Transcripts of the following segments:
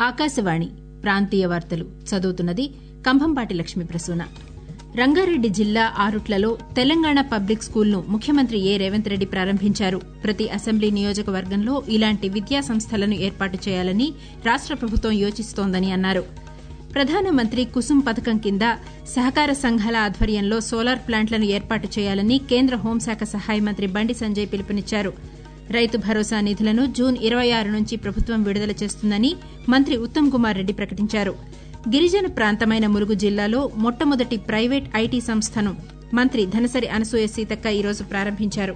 ఆకాశవాణి ప్రాంతీయ వార్తలు చదువుతున్నది కంభంపాటి లక్ష్మీ ప్రసూన రంగారెడ్డి జిల్లా ఆరుట్లలో తెలంగాణ పబ్లిక్ స్కూల్ను ముఖ్యమంత్రి ఏ రేవంత్ రెడ్డి ప్రారంభించారు ప్రతి అసెంబ్లీ నియోజకవర్గంలో ఇలాంటి విద్యా సంస్థలను ఏర్పాటు చేయాలని రాష్ట ప్రభుత్వం యోచిస్తోందని అన్నారు ప్రధానమంత్రి కుసుమ్ పథకం కింద సహకార సంఘాల ఆధ్వర్యంలో సోలార్ ప్లాంట్లను ఏర్పాటు చేయాలని కేంద్ర హోంశాఖ సహాయ మంత్రి బండి సంజయ్ పిలుపునిచ్చారు రైతు భరోసా నిధులను జూన్ ఇరవై ఆరు నుంచి ప్రభుత్వం విడుదల చేస్తుందని మంత్రి ఉత్తమ్ కుమార్ రెడ్డి ప్రకటించారు గిరిజన ప్రాంతమైన ములుగు జిల్లాలో మొట్టమొదటి ప్రైవేట్ ఐటీ సంస్థను మంత్రి ధనసరి అనసూయ సీతక్క ఈరోజు ప్రారంభించారు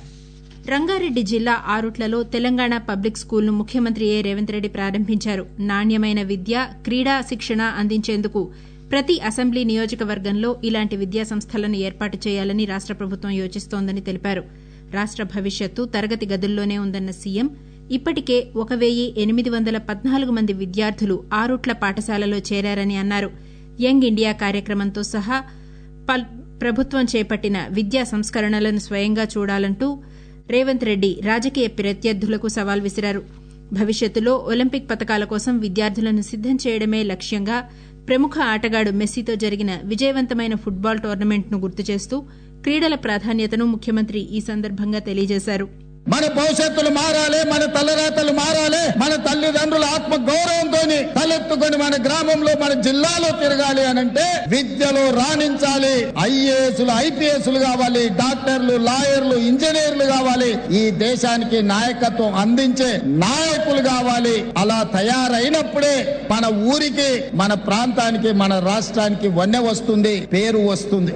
రంగారెడ్డి జిల్లా ఆరుట్లలో తెలంగాణ పబ్లిక్ స్కూల్ను ముఖ్యమంత్రి ఏ రేవంత్ రెడ్డి ప్రారంభించారు నాణ్యమైన విద్య క్రీడా శిక్షణ అందించేందుకు ప్రతి అసెంబ్లీ నియోజకవర్గంలో ఇలాంటి విద్యా సంస్థలను ఏర్పాటు చేయాలని రాష్ట ప్రభుత్వం యోచిస్తోందని తెలిపారు రాష్ట భవిష్యత్తు తరగతి గదుల్లోనే ఉందన్న సీఎం ఇప్పటికే ఒక వెయ్యి ఎనిమిది వందల పద్నాలుగు మంది విద్యార్థులు ఆరుట్ల పాఠశాలలో చేరారని అన్నారు యంగ్ ఇండియా కార్యక్రమంతో సహా ప్రభుత్వం చేపట్టిన విద్యా సంస్కరణలను స్వయంగా చూడాలంటూ రేవంత్ రెడ్డి రాజకీయ ప్రత్యర్థులకు సవాల్ విసిరారు భవిష్యత్తులో ఒలింపిక్ పతకాల కోసం విద్యార్థులను సిద్దం చేయడమే లక్ష్యంగా ప్రముఖ ఆటగాడు మెస్సీతో జరిగిన విజయవంతమైన ఫుట్బాల్ టోర్నమెంట్ను గుర్తు చేస్తూ క్రీడల ప్రాధాన్యతను ముఖ్యమంత్రి ఈ సందర్భంగా తెలియజేశారు మన భవిష్యత్తులు మారాలి మన తలరాతలు మారాలి మన తల్లిదండ్రుల ఆత్మ గౌరవంతో తలెత్తుకొని మన గ్రామంలో మన జిల్లాలో తిరగాలి అనంటే విద్యలో రాణించాలి ఐఏఎస్లు ఐపీఎస్లు కావాలి డాక్టర్లు లాయర్లు ఇంజనీర్లు కావాలి ఈ దేశానికి నాయకత్వం అందించే నాయకులు కావాలి అలా తయారైనప్పుడే మన ఊరికి మన ప్రాంతానికి మన రాష్ట్రానికి వన్నె వస్తుంది పేరు వస్తుంది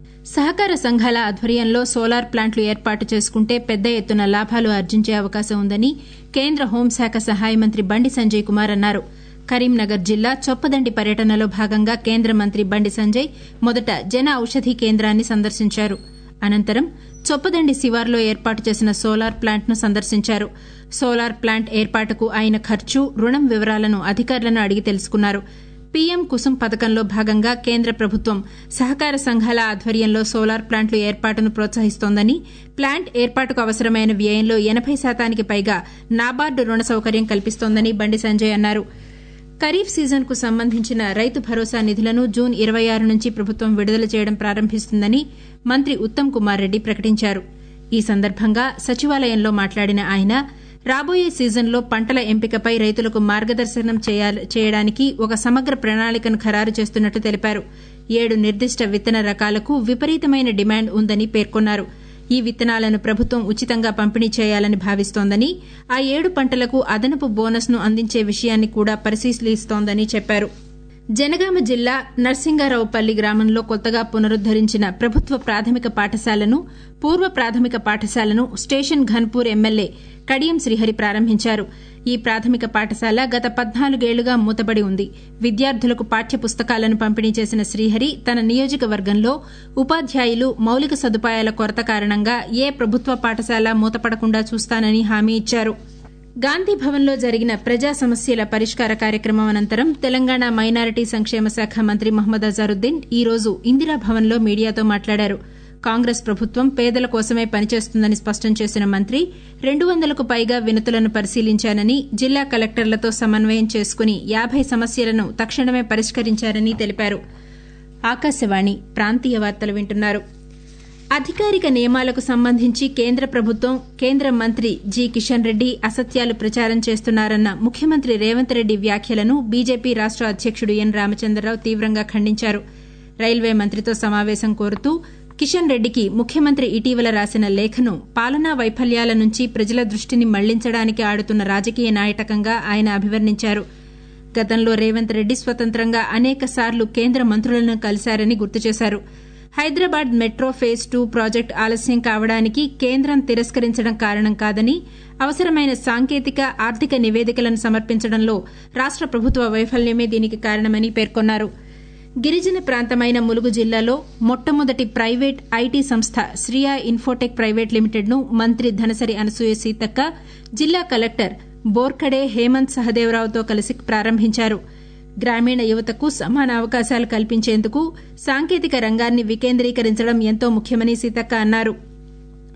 సహకార సంఘాల ఆధ్వర్యంలో సోలార్ ప్లాంట్లు ఏర్పాటు చేసుకుంటే పెద్ద ఎత్తున లాభాలు ఆర్జించే అవకాశం ఉందని కేంద్ర హోంశాఖ సహాయ మంత్రి బండి సంజయ్ కుమార్ అన్నారు కరీంనగర్ జిల్లా చొప్పదండి పర్యటనలో భాగంగా కేంద్ర మంత్రి బండి సంజయ్ మొదట జన ఔషధి కేంద్రాన్ని సందర్శించారు అనంతరం చొప్పదండి శివార్లో ఏర్పాటు చేసిన సోలార్ ప్లాంట్ను సందర్శించారు సోలార్ ప్లాంట్ ఏర్పాటుకు అయిన ఖర్చు రుణం వివరాలను అధికారులను అడిగి తెలుసుకున్నారు పీఎం కుసుమ్ పథకంలో భాగంగా కేంద్ర ప్రభుత్వం సహకార సంఘాల ఆధ్వర్యంలో సోలార్ ప్లాంట్ల ఏర్పాటును ప్రోత్సహిస్తోందని ప్లాంట్ ఏర్పాటుకు అవసరమైన వ్యయంలో ఎనబై శాతానికి పైగా నాబార్డు రుణ సౌకర్యం కల్పిస్తోందని బండి సంజయ్ అన్నారు ఖరీఫ్ సీజన్కు సంబంధించిన రైతు భరోసా నిధులను జూన్ ఇరవై ఆరు నుంచి ప్రభుత్వం విడుదల చేయడం ప్రారంభిస్తుందని మంత్రి ఉత్తమ్ కుమార్ రెడ్డి ప్రకటించారు ఈ సందర్భంగా సచివాలయంలో మాట్లాడిన ఆయన రాబోయే సీజన్లో పంటల ఎంపికపై రైతులకు మార్గదర్శనం చేయడానికి ఒక సమగ్ర ప్రణాళికను ఖరారు చేస్తున్నట్లు తెలిపారు ఏడు నిర్దిష్ట విత్తన రకాలకు విపరీతమైన డిమాండ్ ఉందని పేర్కొన్నారు ఈ విత్తనాలను ప్రభుత్వం ఉచితంగా పంపిణీ చేయాలని భావిస్తోందని ఆ ఏడు పంటలకు అదనపు బోనస్ను అందించే విషయాన్ని కూడా పరిశీలిస్తోందని చెప్పారు జనగామ జిల్లా నర్సింగారావుపల్లి గ్రామంలో కొత్తగా పునరుద్దరించిన ప్రభుత్వ ప్రాథమిక పాఠశాలను పూర్వ ప్రాథమిక పాఠశాలను స్టేషన్ ఘన్పూర్ ఎమ్మెల్యే కడియం శ్రీహరి ప్రారంభించారు ఈ ప్రాథమిక పాఠశాల గత పద్నాలుగేళ్లుగా మూతబడి ఉంది విద్యార్థులకు పాఠ్య పుస్తకాలను పంపిణీ చేసిన శ్రీహరి తన నియోజకవర్గంలో ఉపాధ్యాయులు మౌలిక సదుపాయాల కొరత కారణంగా ఏ ప్రభుత్వ పాఠశాల మూతపడకుండా చూస్తానని హామీ ఇచ్చారు గాంధీ భవన్లో జరిగిన ప్రజా సమస్యల పరిష్కార కార్యక్రమం అనంతరం తెలంగాణ మైనారిటీ సంక్షేమ శాఖ మంత్రి మహమ్మద్ అజారుద్దీన్ ఈ రోజు ఇందిరాభవన్లో మీడియాతో మాట్లాడారు కాంగ్రెస్ ప్రభుత్వం పేదల కోసమే పనిచేస్తుందని స్పష్టం చేసిన మంత్రి రెండు వందలకు పైగా వినతులను పరిశీలించానని జిల్లా కలెక్టర్లతో సమన్వయం చేసుకుని యాబై సమస్యలను తక్షణమే పరిష్కరించారని తెలిపారు ఆకాశవాణి ప్రాంతీయ వార్తలు వింటున్నారు అధికారిక నియమాలకు సంబంధించి కేంద్ర ప్రభుత్వం కేంద్ర మంత్రి జి కిషన్ రెడ్డి అసత్యాలు ప్రచారం చేస్తున్నారన్న ముఖ్యమంత్రి రేవంత్ రెడ్డి వ్యాఖ్యలను బీజేపీ రాష్ట అధ్యకుడు ఎన్ రామచంద్రరావు తీవ్రంగా ఖండించారు రైల్వే మంత్రితో సమావేశం కోరుతూ కిషన్ రెడ్డికి ముఖ్యమంత్రి ఇటీవల రాసిన లేఖను పాలనా వైఫల్యాల నుంచి ప్రజల దృష్టిని మళ్లించడానికి ఆడుతున్న రాజకీయ నాటకంగా ఆయన అభివర్ణించారు గతంలో రేవంత్ రెడ్డి స్వతంత్రంగా అనేక సార్లు కేంద్ర మంత్రులను కలిశారని గుర్తు చేశారు Hyderabad metro phase two project ఆలస్యం కావడానికి కేంద్రం తిరస్కరించడం కారణం కాదని అవసరమైన సాంకేతిక ఆర్థిక నివేదికలను సమర్పించడంలో రాష్ట ప్రభుత్వ వైఫల్యమే దీనికి కారణమని పేర్కొన్నారు గిరిజన ప్రాంతమైన ములుగు జిల్లాలో మొట్టమొదటి ప్రైవేట్ ఐటీ సంస్థ శ్రియా ఇన్ఫోటెక్ ప్రైవేట్ లిమిటెడ్ను మంత్రి ధనసరి అనసూయ సీతక్క జిల్లా కలెక్టర్ బోర్కడే హేమంత్ సహదేవరావుతో కలిసి ప్రారంభించారు గ్రామీణ యువతకు సమాన అవకాశాలు కల్పించేందుకు సాంకేతిక రంగాన్ని వికేంద్రీకరించడం ఎంతో ముఖ్యమని సీతక్క అన్నారు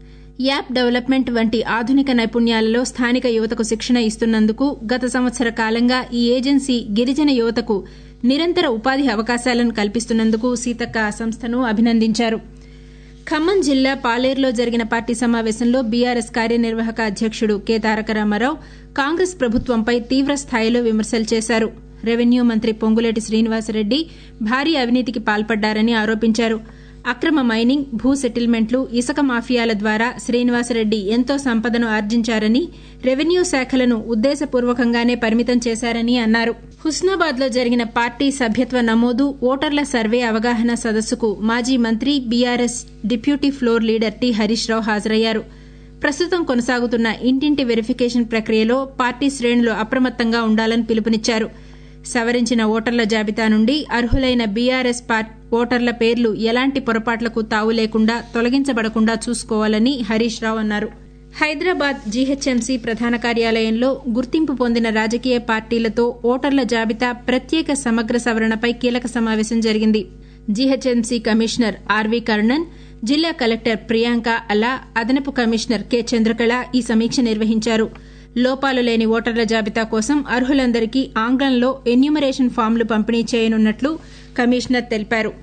యాప్ డెవలప్మెంట్ వంటి ఆధునిక నైపుణ్యాలలో స్థానిక యువతకు శిక్షణ ఇస్తున్నందుకు గత సంవత్సర కాలంగా ఈ ఏజెన్సీ గిరిజన యువతకు నిరంతర ఉపాధి అవకాశాలను కల్పిస్తున్నందుకు సీతక్క ఆ సంస్థను అభినందించారు ఖమ్మం జిల్లా పాలేరులో జరిగిన పార్టీ సమావేశంలో బీఆర్ఎస్ కార్యనిర్వాహక అధ్యకుడు కె తారక రామారావు కాంగ్రెస్ ప్రభుత్వంపై తీవ్ర స్థాయిలో విమర్శలు చేశారు రెవెన్యూ మంత్రి పొంగులేటి శ్రీనివాసరెడ్డి భారీ అవినీతికి పాల్పడ్డారని ఆరోపించారు అక్రమ మైనింగ్ భూ సెటిల్మెంట్లు ఇసుక మాఫియాల ద్వారా శ్రీనివాసరెడ్డి ఎంతో సంపదను ఆర్జించారని రెవెన్యూ శాఖలను ఉద్దేశపూర్వకంగానే పరిమితం చేశారని అన్నారు హుస్నాబాద్ లో జరిగిన పార్టీ సభ్యత్వ నమోదు ఓటర్ల సర్వే అవగాహన సదస్సుకు మాజీ మంత్రి BRS deputy floor leader T Harish Rao హాజరయ్యారు ప్రస్తుతం కొనసాగుతున్న ఇంటింటి వెరిఫికేషన్ ప్రక్రియలో పార్టీ శ్రేణులు అప్రమత్తంగా ఉండాలని పిలుపునిచ్చారు సవరించిన ఓటర్ల జాబితా నుండి అర్హులైన బీఆర్ఎస్ ఓటర్ల పేర్లు ఎలాంటి పొరపాట్లకు తావు లేకుండా తొలగించబడకుండా చూసుకోవాలని హరీష్ రావు అన్నారు హైదరాబాద్ జీహెచ్ఎంసీ ప్రధాన కార్యాలయంలో గుర్తింపు పొందిన రాజకీయ పార్టీలతో ఓటర్ల జాబితా ప్రత్యేక సమగ్ర సవరణపై కీలక సమావేశం జరిగింది జీహెచ్ఎంసీ కమిషనర్ ఆర్వీ కర్ణన్ జిల్లా కలెక్టర్ ప్రియాంక అలా అదనపు కమిషనర్ కె చంద్రకళ ఈ సమీక్ష నిర్వహించారు లోపాలు లేని ఓటర్ల జాబితా కోసం అర్హులందరికీ ఆంగ్లంలో ఎన్యూమరేషన్ ఫామ్లు పంపిణీ చేయనున్నట్లు కమిషనర్ తెలిపారు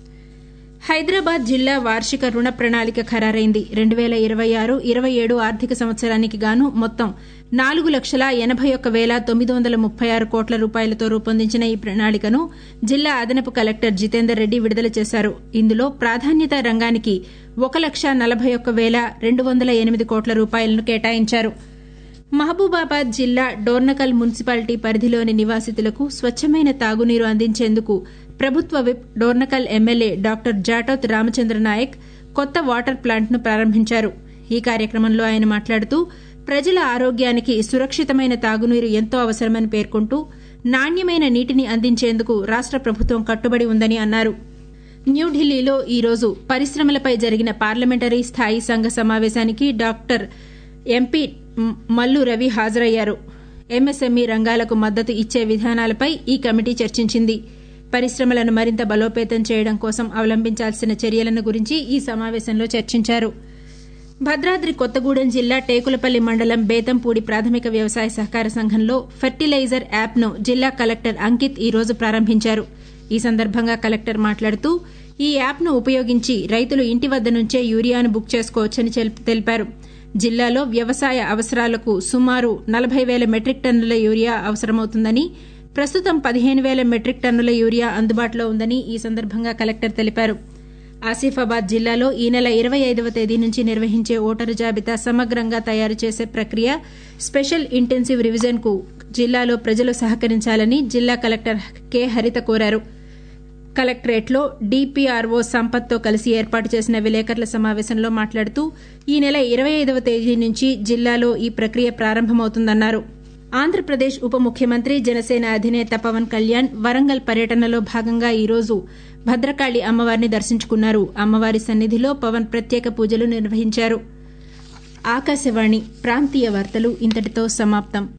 హైదరాబాద్ జిల్లా వార్షిక రుణ ప్రణాళిక ఖరారైంది రెండు పేల ఇరవై ఆరు ఇరవై ఏడు ఆర్థిక సంవత్సరానికి గాను మొత్తం నాలుగు లక్షల ఎనబై ఒక్క పేల తొమ్మిది వందల ముప్పై ఆరు కోట్ల రూపాయలతో రూపొందించిన ఈ ప్రణాళికను జిల్లా అదనపు కలెక్టర్ జితేందర్ రెడ్డి విడుదల చేశారు ఇందులో ప్రాధాన్యత రంగానికి ఒక లక్ష నలభై ఒక్క పేల రెండు వందల ఎనిమిది కోట్ల రూపాయలను కేటాయించారు మహబూబాబాద్ జిల్లా డోర్నకల్ మున్సిపాలిటీ పరిధిలోని నివాసితులకు స్వచ్చమైన తాగునీరు అందించేందుకు ప్రభుత్వ whip Dornakal MLA doctor Jatoth Ramachandra Naik కొత్త వాటర్ ప్లాంట్ను ప్రారంభించారు ఈ కార్యక్రమంలో ఆయన మాట్లాడుతూ ప్రజల ఆరోగ్యానికి సురక్షితమైన తాగునీరు ఎంతో అవసరమని పేర్కొంటూ నాణ్యమైన నీటిని అందించేందుకు రాష్ట ప్రభుత్వం కట్టుబడి ఉందని అన్నారు న్యూఢిల్లీలో ఈరోజు పరిశ్రమలపై జరిగిన పార్లమెంటరీ స్థాయి సంఘ సమావేశానికి డాక్టర్ ఎంపీ మల్లు రవి హాజరయ్యారు ఎంఎస్ఎంఈ రంగాలకు మద్దతు ఇచ్చే విధానాలపై ఈ కమిటీ చర్చించింది పరిశ్రమలను మరింత బలోపేతం చేయడం కోసం అవలంబించాల్సిన చర్యలను గురించి ఈ సమావేశంలో చర్చించారు భద్రాద్రి కొత్తగూడెం జిల్లా టేకులపల్లి మండలం బేతంపూడి ప్రాథమిక వ్యవసాయ సహకార సంఘంలో ఫెర్టిలైజర్ యాప్ను జిల్లా కలెక్టర్ అంకిత్ ఈ రోజు ప్రారంభించారు ఈ సందర్భంగా కలెక్టర్ మాట్లాడుతూ ఈ యాప్ను ఉపయోగించి రైతులు ఇంటి వద్ద నుంచే యూరియాను బుక్ చేసుకోవచ్చని తెలిపారు జిల్లాలో వ్యవసాయ అవసరాలకు సుమారు నలభై వేల మెట్రిక్ టన్నుల యూరియా అవసరమవుతుందని ప్రస్తుతం పదిహేను వేల మెట్రిక్ టన్నుల యూరియా అందుబాటులో ఉందని ఈ సందర్భంగా కలెక్టర్ తెలిపారు ఆసిఫాబాద్ జిల్లాలో ఈ నెల ఇరవై ఐదవ తేదీ నుంచి నిర్వహించే ఓటరు జాబితా సమగ్రంగా తయారు చేసే ప్రక్రియ స్పెషల్ ఇంటెన్సివ్ రివిజన్ కు జిల్లాలో ప్రజలు సహకరించాలని జిల్లా కలెక్టర్ కె హరిత కోరారు కలెక్టరేట్లో డీపీఆర్ఓ సంపత్తో కలిసి ఏర్పాటు చేసిన విలేకరుల సమావేశంలో మాట్లాడుతూ ఈ నెల ఇరవై ఐదవ తేదీ నుంచి జిల్లాలో ఈ ప్రక్రియ ప్రారంభమవుతుందన్నారు ఆంధ్రప్రదేశ్ ఉప ముఖ్యమంత్రి జనసేన అధినేత పవన్ కళ్యాణ్ వరంగల్ పర్యటనలో భాగంగా ఈరోజు భద్రకాళి అమ్మవారిని దర్శించుకున్నారు అమ్మవారి సన్నిధిలో పవన్ ప్రత్యేక పూజలు నిర్వహించారు ఆకాశవాణి ప్రాంతీయ వార్తలు ఇంతటితో సమాప్తం